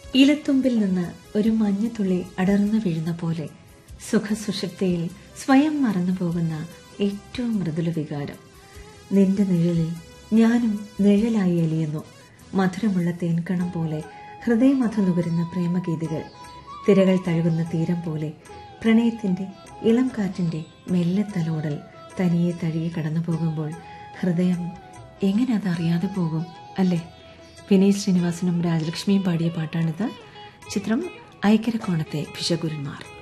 ഇലത്തുമ്പിൽ നിന്ന് ഒരു മഞ്ഞത്തുള്ളി അടർന്നു വീഴുന്ന പോലെ സുഖസുഷുപ്തിയിൽ സ്വയം മറന്നു പോകുന്ന ഏറ്റവും മൃദുല വികാരം നിന്റെ നിഴലിൽ ഞാനും നിഴലായി അലിയുന്നു മധുരമുള്ള തേൻകണം പോലെ ഹൃദയമധു നുകരുന്ന പ്രേമഗീതികൾ തിരകൾ തഴുകുന്ന തീരം പോലെ പ്രണയത്തിന്റെ ഇളം കാറ്റിന്റെ മെല്ലെ തലോടൽ തനിയെ തഴുകി കടന്നു പോകുമ്പോൾ ഹൃദയം എങ്ങനെ അത് അറിയാതെ പോകും അല്ലേ വിനീത് ശ്രീനിവാസനും രാജലക്ഷ്മിയും പാടിയ പാട്ടാണിത് ചിത്രം ഐക്കരക്കോണത്തെ ഭിഷഗുരുന്മാർ